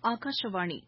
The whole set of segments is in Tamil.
ஆகாஷவாணி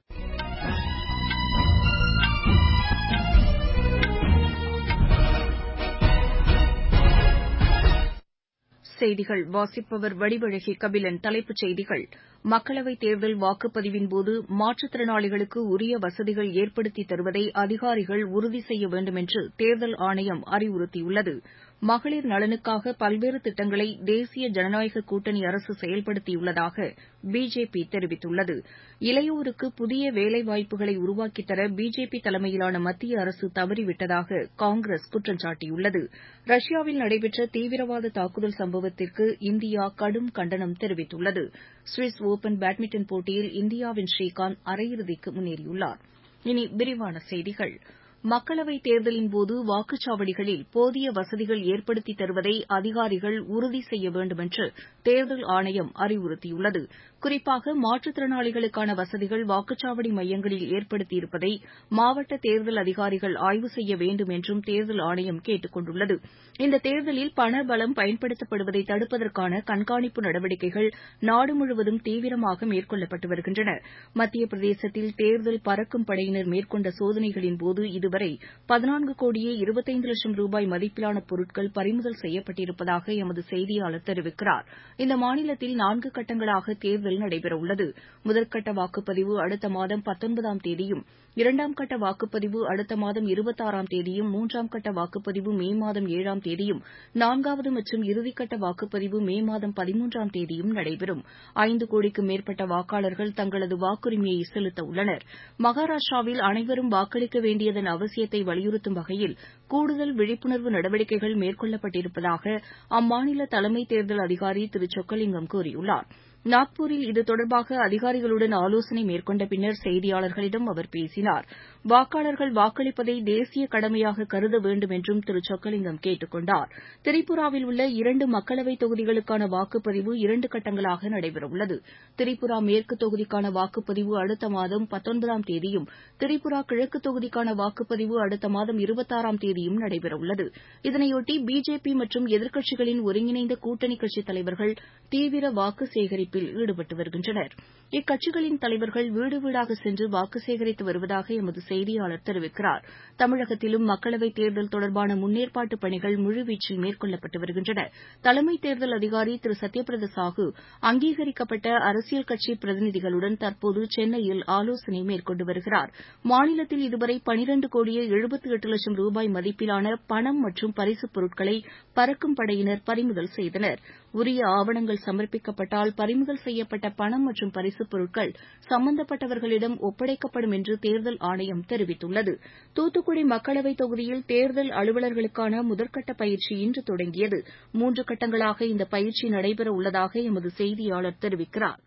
செய்திகள் வாசிப்பவர் வடிவழகி கபிலன் தலைப்புச் செய்திகள் மக்களவைத் தேர்தல் வாக்குப்பதிவின்போது மாற்றுத்திறனாளிகளுக்கு உரிய வசதிகள் ஏற்படுத்தித் தருவதை அதிகாரிகள் உறுதி செய்ய வேண்டும் என்று தேர்தல் ஆணையம் அறிவுறுத்தியுள்ளது மகளிர் நலனுக்காக பல்வேறு திட்டங்களை தேசிய ஜனநாயக கூட்டணி அரசு செயல்படுத்தியுள்ளதாக பிஜேபி தெரிவித்துள்ளது இளையோருக்கு புதிய வேலைவாய்ப்புகளை உருவாக்கித் தர பிஜேபி தலைமையிலான மத்திய அரசு தவறிவிட்டதாக காங்கிரஸ் குற்றம் சாட்டியுள்ளது ரஷ்யாவில் நடைபெற்ற தீவிரவாத தாக்குதல் சம்பவத்திற்கு இந்தியா கடும் கண்டனம் தெரிவித்துள்ளது சுவிஸ் ஒபன் பேட்மிண்டன் போட்டியில் இந்தியாவின் ஸ்ரீகாந்த் அரையிறுதிக்கு முன்னேறியுள்ளார் இனி விரிவான செய்திகள் மக்களவைத் தேர்தலின்போது வாக்குச்சாவடிகளில் போதிய வசதிகள் ஏற்படுத்தித் தருவதை அதிகாரிகள் உறுதி செய்ய வேண்டுமென்று தேர்தல் ஆணையம் அறிவுறுத்தியுள்ளது குறிப்பாக மாற்றுத்திறனாளிகளுக்கான வசதிகள் வாக்குச்சாவடி மையங்களில் ஏற்படுத்தியிருப்பதை மாவட்ட தேர்தல் அதிகாரிகள் ஆய்வு செய்ய வேண்டும் என்றும் தேர்தல் ஆணையம் கேட்டுக் கொண்டுள்ளது இந்த தேர்தலில் பணபலம் பயன்படுத்தப்படுவதை தடுப்பதற்கான கண்காணிப்பு நடவடிக்கைகள் நாடு முழுவதும் தீவிரமாக மேற்கொள்ளப்பட்டு வருகின்றன மத்திய பிரதேசத்தில் தேர்தல் பறக்கும் படையினர் மேற்கொண்ட சோதனைகளின்போது இதுவரை பதினான்கு கோடியே இருபத்தைந்து லட்சம் ரூபாய் மதிப்பிலான பொருட்கள் பறிமுதல் செய்யப்பட்டிருப்பதாக எமது செய்தியாளர் தெரிவிக்கிறார் இந்த மாநிலத்தில் நான்கு கட்டங்களாக தேர்தல் நடைபெறவுள்ளது முதற்கட்ட வாக்குப்பதிவு அடுத்த மாதம் பத்தொன்பதாம் தேதியும் இரண்டாம் கட்ட வாக்குப்பதிவு அடுத்த மாதம் இருபத்தாறாம் தேதியும் மூன்றாம் கட்ட வாக்குப்பதிவு மே மாதம் ஏழாம் தேதியும் நான்காவது மற்றும் இறுதிக்கட்ட வாக்குப்பதிவு மே மாதம் பதிமூன்றாம் தேதியும் நடைபெறும் ஐந்து கோடிக்கும் மேற்பட்ட வாக்காளர்கள் தங்களது வாக்குரிமையை செலுத்த உள்ளனர் மகாராஷ்டிராவில் அனைவரும் வாக்களிக்க வேண்டியதன் அவசியத்தை வலியுறுத்தும் வகையில் கூடுதல் விழிப்புணர்வு நடவடிக்கைகள் மேற்கொள்ளப்பட்டிருப்பதாக அம்மாநில தலைமை தேர்தல் அதிகாரி திரு சொக்கலிங்கம் கூறியுள்ளார் நாக்பூரில் இது தொடர்பாக அதிகாரிகளுடன் ஆலோசனை மேற்கொண்ட பின்னர் செய்தியாளர்களிடம் அவர் பேசினார் வாக்காளர்கள் வாக்களிப்பதை தேசிய கடமையாக கருத வேண்டும் என்றும் திரு சொக்கலிங்கம் கேட்டுக் கொண்டார் திரிபுராவில் உள்ள இரண்டு மக்களவைத் தொகுதிகளுக்கான வாக்குப்பதிவு இரண்டு கட்டங்களாக நடைபெறவுள்ளது திரிபுரா மேற்கு தொகுதிக்கான வாக்குப்பதிவு அடுத்த மாதம் பத்தொன்பதாம் தேதியும் திரிபுரா கிழக்கு தொகுதிக்கான வாக்குப்பதிவு அடுத்த மாதம் இருபத்தாறாம் தேதியும் நடைபெறவுள்ளது இதனையொட்டி பிஜேபி மற்றும் எதிர்க்கட்சிகளின் ஒருங்கிணைந்த கூட்டணி கட்சித் தலைவர்கள் தீவிர வாக்கு சேகரிப்பில் ஈடுபட்டு வருகின்றனர் இக்கட்சிகளின் தலைவர்கள் வீடு வீடாக சென்று வாக்கு சேகரித்து வருவதாக எமது செய்தியாளர் தெரிவிக்கிறார் தமிழகத்திலும் மக்களவைத் தேர்தல் தொடர்பான முன்னேற்பாட்டுப் பணிகள் முழுவீச்சில் மேற்கொள்ளப்பட்டு வருகின்றன தலைமை தேர்தல் அதிகாரி திரு சத்யபிரத சாஹூ அங்கீகரிக்கப்பட்ட அரசியல் கட்சி பிரதிநிதிகளுடன் தற்போது சென்னையில் ஆலோசனை மேற்கொண்டு வருகிறார் மாநிலத்தில் இதுவரை பனிரண்டு கோடியே எழுபத்து எட்டு லட்சம் ரூபாய் மதிப்பிலான பணம் மற்றும் பரிசுப் பொருட்களை பறக்கும் படையினர் பறிமுதல் செய்தனர் உரிய ஆவணங்கள் சமர்ப்பிக்கப்பட்டால் பறிமுதல் செய்யப்பட்ட பணம் மற்றும் பரிசுப் பொருட்கள் சம்பந்தப்பட்டவர்களிடம் ஒப்படைக்கப்படும் என்று தேர்தல் ஆணையம் தெரிவித்துள்ளது தூத்துக்குடி மக்களவைத் தொகுதியில் தேர்தல் அலுவலர்களுக்கான முதற்கட்ட பயிற்சி இன்று தொடங்கியது மூன்று கட்டங்களாக இந்த பயிற்சி நடைபெற உள்ளதாக எமது செய்தியாளர் தெரிவிக்கிறார்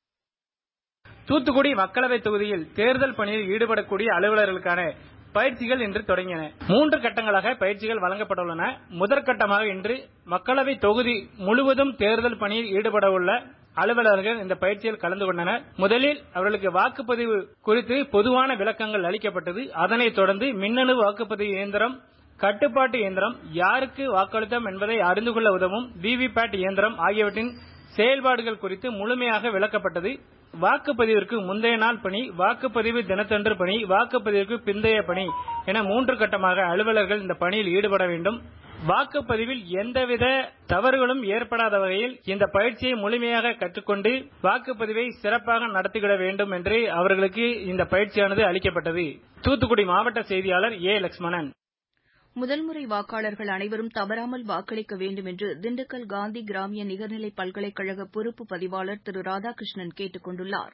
தூத்துக்குடி மக்களவைத் தொகுதியில் தேர்தல் பணியில் ஈடுபடக்கூடிய அலுவலர்களுக்கான பயிற்சிகள் இன்று தொடங்கின மூன்று கட்டங்களாக பயிற்சிகள் வழங்கப்பட்டுள்ளன முதற்கட்டமாக இன்று மக்களவை தொகுதி முழுவதும் தேர்தல் பணியில் ஈடுபட உள்ள அலுவலர்கள் இந்த பயிற்சியில் கலந்து கொண்டனர் முதலில் அவர்களுக்கு வாக்குப்பதிவு குறித்து பொதுவான விளக்கங்கள் அளிக்கப்பட்டது அதனைத் தொடர்ந்து மின்னணு வாக்குப்பதிவு இயந்திரம் கட்டுப்பாட்டு இயந்திரம் யாருக்கு வாக்களித்தோம் என்பதை அறிந்து கொள்ள உதவும் விவிபேட் இயந்திரம் ஆகியவற்றின் செயல்பாடுகள் குறித்து முழுமையாக விளக்கப்பட்டது வாக்குப்பதிவிற்கு முந்தைய நாள் பணி வாக்குப்பதிவு தினத்தன்று பணி வாக்குப்பதிவிற்கு பிந்தைய பணி என மூன்று கட்டமாக அலுவலர்கள் இந்த பணியில் ஈடுபட வேண்டும் வாக்குப்பதிவில் எந்தவித தவறுகளும் ஏற்படாத வகையில் இந்த பயிற்சியை முழுமையாக கற்றுக்கொண்டு வாக்குப்பதிவை சிறப்பாக நடத்திவிட வேண்டும் என்று அவர்களுக்கு இந்த பயிற்சியானது அளிக்கப்பட்டது தூத்துக்குடி மாவட்ட செய்தியாளர் ஏ லட்சுமணன் முதல் முறை வாக்காளர்கள் அனைவரும் தவறாமல் வாக்களிக்க வேண்டும் என்று திண்டுக்கல் காந்தி கிராமிய நிகர்நிலை பல்கலைக்கழக பொறுப்பு பதிவாளர் திரு ராதாகிருஷ்ணன் கேட்டுக் கொண்டுள்ளார்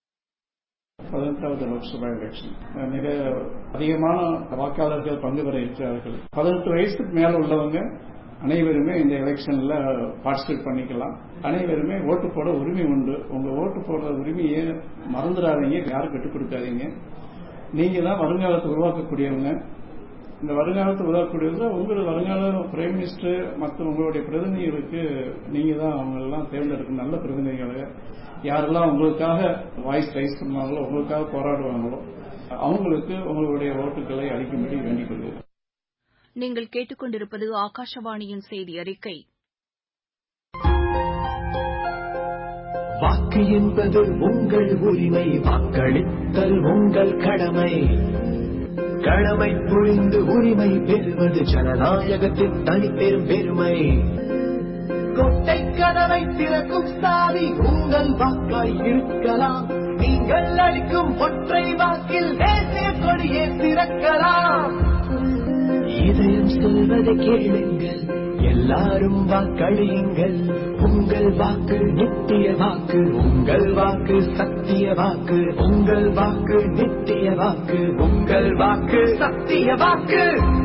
பதினெட்டாவது லோக்சபா எலெக்ஷன் மிக அதிகமான வாக்காளர்கள் பங்கு பெற இருக்கிறார்கள் பதினெட்டு வயசுக்கு மேல உள்ளவங்க அனைவருமே இந்த எலெக்ஷன்ல பார்ட்டிசிபேட் பண்ணிக்கலாம் அனைவருமே ஓட்டு போட உரிமை உண்டு உங்க ஓட்டு போடுற உரிமையை மறந்துடாதீங்க யாரும் கட்டுக் கொடுக்காதீங்க நீங்க தான் வருங்காலத்தை உருவாக்கக்கூடியவங்க இந்த வருங்காலத்தை உருவாக்கக்கூடியது உங்களோட வருங்கால பிரைம் மினிஸ்டர் மற்றும் உங்களுடைய பிரதிநிதிகளுக்கு நீங்க தான் அவங்க எல்லாம் தேர்ந்தெடுக்கும் நல்ல பிரதிநிதிகளை யாரெல்லாம் உங்களுக்காக வாய்ஸ் ரைஸ் பண்ணுவாங்களோ உங்களுக்காக போராடுவாங்களோ அவங்களுக்கு உங்களுடைய ஓட்டுகளை அளிக்கும்படி வேண்டிக் கொள்கிறேன் நீங்கள் கேட்டுக்கொண்டிருப்பது ஆகாஷவாணியின் செய்தி அறிக்கை வாக்கு என்பது உங்கள் உரிமை வாக்களித்தல் உங்கள் கடமை கடமை புரிந்து உரிமை பெறுவது ஜனநாயகத்தின் தனிப்பெரும் பெருமை கொட்டை கதவை திறக்கும் சாவி உங்கள் வாக்காய் இருக்கலாம் நீங்கள் அளிக்கும் ஒற்றை வாக்கில் தேசிய கொடியே திறக்கலாம் இதயம் சொல்வதை கேளுங்கள் எல்லாரும் வாக்களியுங்கள் உங்கள் வாக்கு நித்திய வாக்கு உங்கள் வாக்கு சத்திய வாக்கு உங்கள் வாக்கு நித்திய வாக்கு உங்கள் வாக்கு சத்திய வாக்கு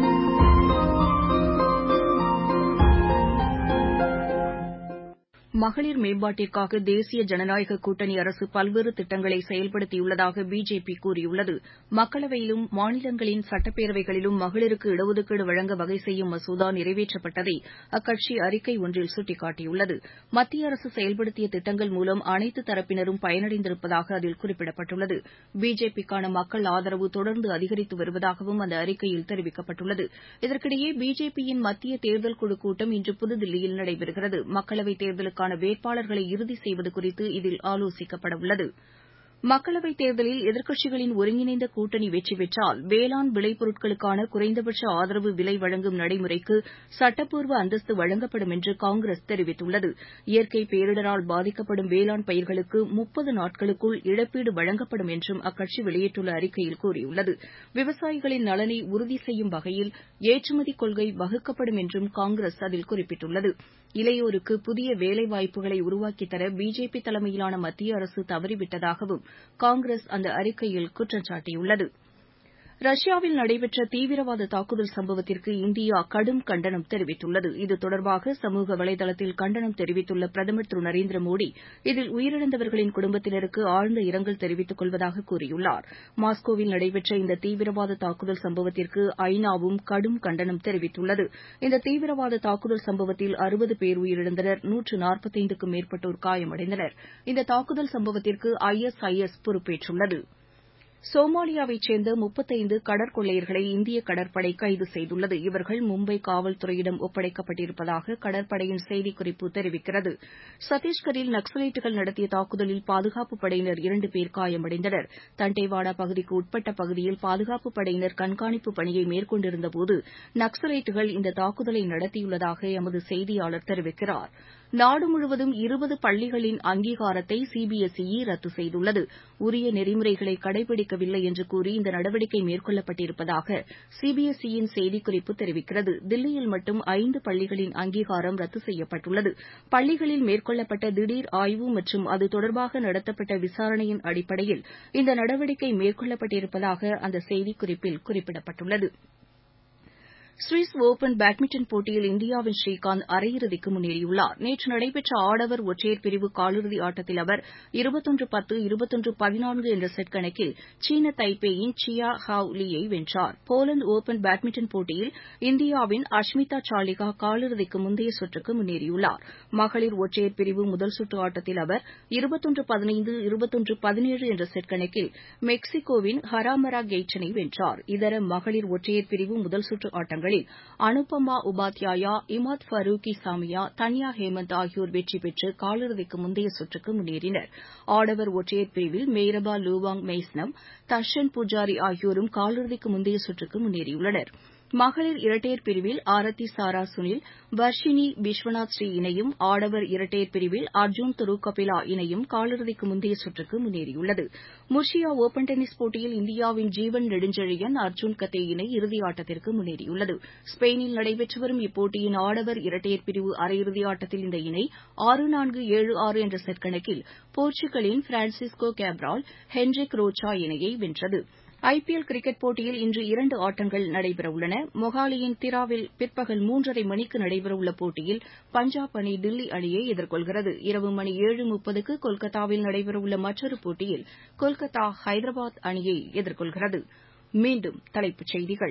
மகளிர் மேம்பாட்டிற்காக தேசிய ஜனநாயக கூட்டணி அரசு பல்வேறு திட்டங்களை செயல்படுத்தியுள்ளதாக பிஜேபி கூறியுள்ளது மக்களவையிலும் மாநிலங்களின் சட்டப்பேரவைகளிலும் மகளிருக்கு இடஒதுக்கீடு வழங்க வகை செய்யும் மசோதா நிறைவேற்றப்பட்டதை அக்கட்சி அறிக்கை ஒன்றில் சுட்டிக்காட்டியுள்ளது மத்திய அரசு செயல்படுத்திய திட்டங்கள் மூலம் அனைத்து தரப்பினரும் பயனடைந்திருப்பதாக அதில் குறிப்பிடப்பட்டுள்ளது பிஜேபிக்கான மக்கள் ஆதரவு தொடர்ந்து அதிகரித்து வருவதாகவும் அந்த அறிக்கையில் தெரிவிக்கப்பட்டுள்ளது இதற்கிடையே பிஜேபியின் மத்திய தேர்தல் குழு கூட்டம் இன்று புதுதில்லியில் நடைபெறுகிறது மக்களவைத் தேர்தலுக்கான வேட்பாளர்களை இறுதி செய்வது குறித்து இதில் ஆலோசிக்கப்படவுள்ளது மக்களவைத் தேர்தலில் எதிர்க்கட்சிகளின் ஒருங்கிணைந்த கூட்டணி வெற்றி பெற்றால் வேளாண் விளைபொருட்களுக்கான குறைந்தபட்ச ஆதரவு விலை வழங்கும் நடைமுறைக்கு சட்டப்பூர்வ அந்தஸ்து வழங்கப்படும் என்று காங்கிரஸ் தெரிவித்துள்ளது இயற்கை பேரிடரால் பாதிக்கப்படும் வேளாண் பயிர்களுக்கு முப்பது நாட்களுக்குள் இழப்பீடு வழங்கப்படும் என்றும் அக்கட்சி வெளியிட்டுள்ள அறிக்கையில் கூறியுள்ளது விவசாயிகளின் நலனை உறுதி செய்யும் வகையில் ஏற்றுமதி கொள்கை வகுக்கப்படும் என்றும் காங்கிரஸ் அதில் குறிப்பிட்டுள்ளது இளையோருக்கு புதிய வேலைவாய்ப்புகளை உருவாக்கித் தர பிஜேபி தலைமையிலான மத்திய அரசு தவறிவிட்டதாகவும் காங்கிரஸ் அந்த அறிக்கையில் குற்றம் சாட்டியுள்ளது ரஷ்யாவில் நடைபெற்ற தீவிரவாத தாக்குதல் சம்பவத்திற்கு இந்தியா கடும் கண்டனம் தெரிவித்துள்ளது இது தொடர்பாக சமூக வலைதளத்தில் கண்டனம் தெரிவித்துள்ள பிரதமர் திரு நரேந்திர மோடி இதில் உயிரிழந்தவர்களின் குடும்பத்தினருக்கு ஆழ்ந்த இரங்கல் தெரிவித்துக் கொள்வதாக கூறியுள்ளார் மாஸ்கோவில் நடைபெற்ற இந்த தீவிரவாத தாக்குதல் சம்பவத்திற்கு ஐநாவும் கடும் கண்டனம் தெரிவித்துள்ளது இந்த தீவிரவாத தாக்குதல் சம்பவத்தில் அறுபது பேர் உயிரிழந்தனர் நூற்று நாற்பத்தைந்துக்கும் மேற்பட்டோர் காயமடைந்தனர் இந்த தாக்குதல் சம்பவத்திற்கு ஐஎஸ்ஐஎஸ் பொறுப்பேற்றுள்ளது சோமாலியாவைச் சேர்ந்த முப்பத்தைந்து கடற்கொள்ளையர்களை இந்திய கடற்படை கைது செய்துள்ளது இவர்கள் மும்பை காவல்துறையிடம் ஒப்படைக்கப்பட்டிருப்பதாக கடற்படையின் செய்திக்குறிப்பு தெரிவிக்கிறது சத்தீஸ்கரில் நக்சலைட்டுகள் நடத்திய தாக்குதலில் பாதுகாப்புப் படையினர் இரண்டு பேர் காயமடைந்தனர் தண்டேவாடா பகுதிக்கு உட்பட்ட பகுதியில் பாதுகாப்புப் படையினர் கண்காணிப்பு பணியை மேற்கொண்டிருந்தபோது நக்சலைட்டுகள் இந்த தாக்குதலை நடத்தியுள்ளதாக எமது செய்தியாளர் தெரிவிக்கிறார் நாடு முழுவதும் இருபது பள்ளிகளின் அங்கீகாரத்தை சிபிஎஸ்இ ரத்து செய்துள்ளது உரிய நெறிமுறைகளை கடைபிடிக்கவில்லை என்று கூறி இந்த நடவடிக்கை மேற்கொள்ளப்பட்டிருப்பதாக சிபிஎஸ்இ யின் செய்திக்குறிப்பு தெரிவிக்கிறது தில்லியில் மட்டும் ஐந்து பள்ளிகளின் அங்கீகாரம் ரத்து செய்யப்பட்டுள்ளது பள்ளிகளில் மேற்கொள்ளப்பட்ட திடீர் ஆய்வு மற்றும் அது தொடர்பாக நடத்தப்பட்ட விசாரணையின் அடிப்படையில் இந்த நடவடிக்கை மேற்கொள்ளப்பட்டிருப்பதாக அந்த செய்திக்குறிப்பில் குறிப்பிடப்பட்டுள்ளது சுவிஸ் ஒபன் பேட்மிண்டன் போட்டியில் இந்தியாவின் ஸ்ரீகாந்த் அரையிறுதிக்கு முன்னேறியுள்ளார் நேற்று நடைபெற்ற ஆடவர் ஒற்றையர் பிரிவு காலிறுதி ஆட்டத்தில் அவர் இருபத்தொன்று பத்து இருபத்தொன்று பதினான்கு என்ற செட் கணக்கில் சீன தைப்பேயின் சியா ஹாவ் லீயை வென்றார் போலந்து ஒபன் பேட்மிண்டன் போட்டியில் இந்தியாவின் அஷ்மிதா சாலிகா காலிறுதிக்கு முந்தைய சுற்றுக்கு முன்னேறியுள்ளார் மகளிர் ஒற்றையர் பிரிவு முதல் சுற்று ஆட்டத்தில் அவர் இருபத்தொன்று பதினைந்து இருபத்தொன்று பதினேழு என்ற செட் கணக்கில் மெக்சிகோவின் ஹராமரா கெய்டனை வென்றார் இதர மகளிர் ஒற்றையர் பிரிவு முதல் சுற்று ஆட்டங்களில் அனுபமா உபாத்யாயா இமாத் ஃபரூகி சாமியா தன்யா ஹேமந்த் ஆகியோர் வெற்றி பெற்று காலிறுதிக்கு முந்தைய சுற்றுக்கு முன்னேறினர் ஆடவர் ஒற்றையர் பிரிவில் மேரபா லூவாங் மெய்ஸ்னம் தர்ஷன் பூஜாரி ஆகியோரும் காலிறுதிக்கு முந்தைய சுற்றுக்கு முன்னேறியுள்ளனர் மகளிர் இரட்டையர் பிரிவில் ஆரத்தி சாரா சுனில் வர்ஷினி விஸ்வநாத் ஸ்ரீ இணையும் ஆடவர் இரட்டையர் பிரிவில் அர்ஜுன் துரு கபிலா இணையும் காலிறுதிக்கு முந்தைய சுற்றுக்கு முன்னேறியுள்ளது முர்ஷியா ஒபன் டென்னிஸ் போட்டியில் இந்தியாவின் ஜீவன் நெடுஞ்செழியன் அர்ஜுன் கத்தே இணை இறுதியாட்டத்திற்கு முன்னேறியுள்ளது ஸ்பெயினில் நடைபெற்று வரும் இப்போட்டியின் ஆடவர் இரட்டையர் பிரிவு அரையிறுதி ஆட்டத்தில் இந்த இணை ஆறு நான்கு ஏழு ஆறு என்ற செட் கணக்கில் போர்ச்சுகலின் பிரான்சிஸ்கோ கேப்ரால் ஹென்ரிக் ரோச்சா இணையை வென்றது ஐபிஎல் கிரிக்கெட் போட்டியில் இன்று இரண்டு ஆட்டங்கள் நடைபெறவுள்ளன மொஹாலியின் திராவில் பிற்பகல் மூன்றரை மணிக்கு நடைபெறவுள்ள போட்டியில் பஞ்சாப் அணி தில்லி அணியை எதிர்கொள்கிறது இரவு மணி ஏழு முப்பதுக்கு கொல்கத்தாவில் நடைபெறவுள்ள மற்றொரு போட்டியில் கொல்கத்தா ஹைதராபாத் அணியை எதிர்கொள்கிறது மீண்டும் தலைப்புச் செய்திகள்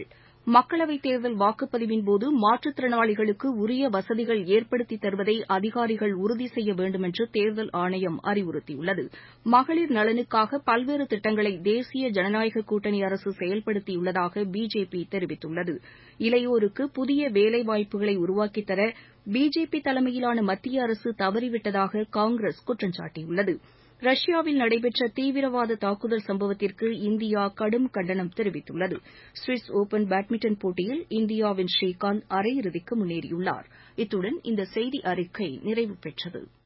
மக்களவைத் தேர்தல் வாக்குப்பதிவின்போது மாற்றுத்திறனாளிகளுக்கு உரிய வசதிகள் ஏற்படுத்தி தருவதை அதிகாரிகள் உறுதி செய்ய வேண்டுமென்று தேர்தல் ஆணையம் அறிவுறுத்தியுள்ளது மகளிர் நலனுக்காக பல்வேறு திட்டங்களை தேசிய ஜனநாயக கூட்டணி அரசு செயல்படுத்தியுள்ளதாக பிஜேபி தெரிவித்துள்ளது இளையோருக்கு புதிய வேலைவாய்ப்புகளை உருவாக்கித் தர பிஜேபி தலைமையிலான மத்திய அரசு தவறிவிட்டதாக காங்கிரஸ் குற்றம் சாட்டியுள்ளது ரஷ்யாவில் நடைபெற்ற தீவிரவாத தாக்குதல் சம்பவத்திற்கு இந்தியா கடும் கண்டனம் தெரிவித்துள்ளது சுவிஸ் ஒபன் பேட்மிண்டன் போட்டியில் இந்தியாவின் ஸ்ரீகாந்த் அரையிறுதிக்கு முன்னேறியுள்ளார் இத்துடன் இந்த செய்தி அறிக்கை நிறைவு பெற்றது